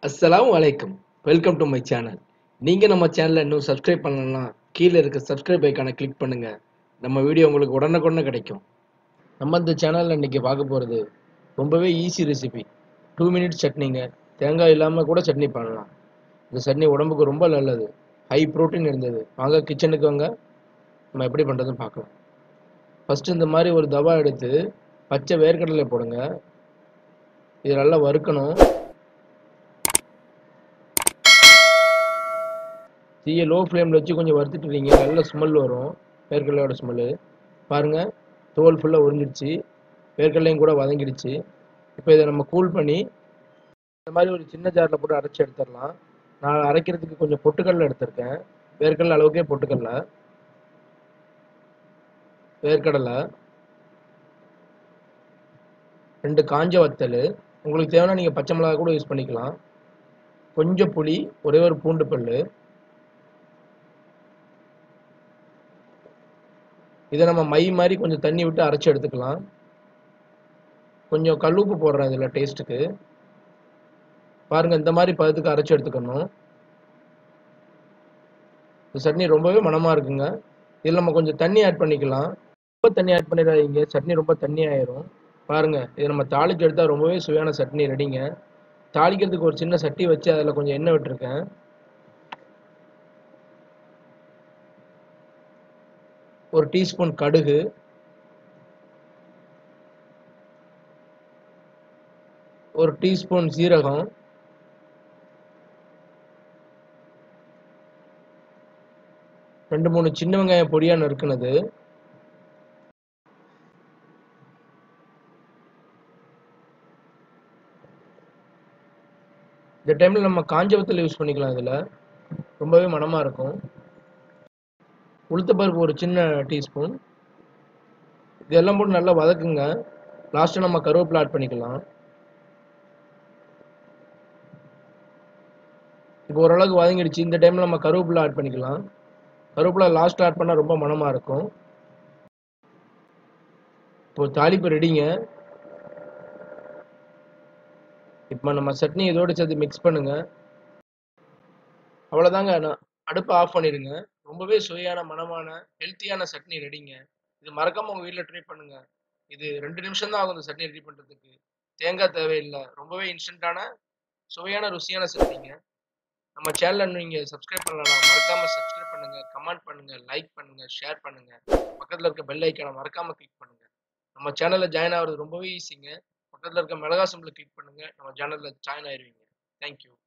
அஸ்ஸலாமு அலைக்கும் welcome to my channel நீங்கள் நம்ம சேனலை இன்னும் சப்ஸ்கிரைப் பண்ணலன்னா கீழே இருக்க சப்ஸ்கிரைப் ஐக்கானை கிளிக் பண்ணுங்கள் நம்ம வீடியோ உங்களுக்கு உடனுக்குடனே கிடைக்கும் நம்ம இந்த சேனலில் இன்றைக்கி பார்க்க போகிறது ரொம்பவே ஈஸி ரெசிபி டூ மினிட்ஸ் சட்னிங்க தேங்காய் இல்லாமல் கூட சட்னி பண்ணலாம் இந்த சட்னி உடம்புக்கு ரொம்ப நல்லது ஹை ப்ரோட்டீன் இருந்தது வாங்க கிச்சனுக்கு வாங்க நம்ம எப்படி பண்ணுறதுன்னு பார்க்கலாம் ஃபஸ்ட்டு இந்த மாதிரி ஒரு தவா எடுத்து பச்சை வேர்க்கடலை போடுங்க இது நல்லா வறுக்கணும் தீயை லோ ஃப்ளேமில் வச்சு கொஞ்சம் வறுத்துட்டுறீங்க நல்ல ஸ்மெல் வரும் வேர்க்கடலையோட ஸ்மெல்லு பாருங்கள் தோல் ஃபுல்லாக உறிஞ்சிடுச்சு வேர்க்கடலையும் கூட வதங்கிடுச்சு இப்போ இதை நம்ம கூல் பண்ணி இந்த மாதிரி ஒரு சின்ன ஜாரில் போட்டு அரைச்சி எடுத்துடலாம் நான் அரைக்கிறதுக்கு கொஞ்சம் பொட்டுக்கடலை எடுத்திருக்கேன் வேர்க்கடலை அளவுக்கே பொட்டுக்கடலை வேர்க்கடலை ரெண்டு காஞ்ச வத்தல் உங்களுக்கு தேவைன்னா நீங்கள் பச்சை மிளகா கூட யூஸ் பண்ணிக்கலாம் கொஞ்சம் புளி ஒரே ஒரு பூண்டு பல் இதை நம்ம மை மாதிரி கொஞ்சம் தண்ணி விட்டு அரைச்சி எடுத்துக்கலாம் கொஞ்சம் கல்லுப்பு போடுறேன் இதில் டேஸ்ட்டுக்கு பாருங்கள் இந்த மாதிரி பதத்துக்கு அரைச்சி எடுத்துக்கணும் இந்த சட்னி ரொம்பவே மனமாக இருக்குங்க இதில் நம்ம கொஞ்சம் தண்ணி ஆட் பண்ணிக்கலாம் ரொம்ப தண்ணி ஆட் பண்ணிடாதீங்க சட்னி ரொம்ப தண்ணி ஆயிரும் பாருங்கள் இதை நம்ம தாளிச்சு எடுத்தால் ரொம்பவே சுவையான சட்னி ரெடிங்க தாளிக்கிறதுக்கு ஒரு சின்ன சட்டி வச்சு அதில் கொஞ்சம் எண்ணெய் விட்டுருக்கேன் ஒரு டீஸ்பூன் கடுகு ஒரு டீஸ்பூன் சீரகம் ரெண்டு மூணு சின்ன வெங்காயம் பொடியாக நறுக்குனது இந்த டைமில் நம்ம காஞ்ச வத்தல் யூஸ் பண்ணிக்கலாம் இதில் ரொம்பவே மனமாக இருக்கும் உளுத்தப்பருப்பு ஒரு சின்ன டீஸ்பூன் இதெல்லாம் போட்டு நல்லா வதக்குங்க லாஸ்ட்டாக நம்ம கருவேப்பிலை ஆட் பண்ணிக்கலாம் இப்போ ஓரளவுக்கு வதங்கிடுச்சு இந்த டைமில் நம்ம கருவேப்பிலை ஆட் பண்ணிக்கலாம் கருவேப்பிலை லாஸ்ட் ஆட் பண்ணால் ரொம்ப மனமாக இருக்கும் இப்போ தாளிப்பு ரெடிங்க இப்போ நம்ம சட்னி இதோடு சேர்த்து மிக்ஸ் பண்ணுங்க அவ்வளோதாங்க நான் அடுப்பை ஆஃப் பண்ணிடுங்க ரொம்பவே சுவையான மனமான ஹெல்த்தியான சட்னி ரெடிங்க இது மறக்காம உங்க வீட்டில் ட்ரை பண்ணுங்க இது ரெண்டு நிமிஷம் தான் ஆகும் இந்த சட்னி ரெடி பண்ணுறதுக்கு தேங்காய் தேவையில்லை ரொம்பவே இன்ஸ்டன்டான சுவையான ருசியான சட்னிங்க நம்ம சேனலை நீங்கள் சப்ஸ்கிரைப் பண்ணலாம் மறக்காம சப்ஸ்கிரைப் பண்ணுங்க கமெண்ட் பண்ணுங்க லைக் பண்ணுங்க ஷேர் பண்ணுங்க பக்கத்தில் இருக்க பெல் ஐக்கானை மறக்காம கிளிக் பண்ணுங்க நம்ம சேனலில் ஜாயின் ஆகிறது ரொம்பவே ஈஸிங்க பக்கத்தில் இருக்க மிளகா சிம்பிளை கிளிக் பண்ணுங்க நம்ம சேனலில் ஜாயின் ஆயிடுவீங்க தேங்க்யூ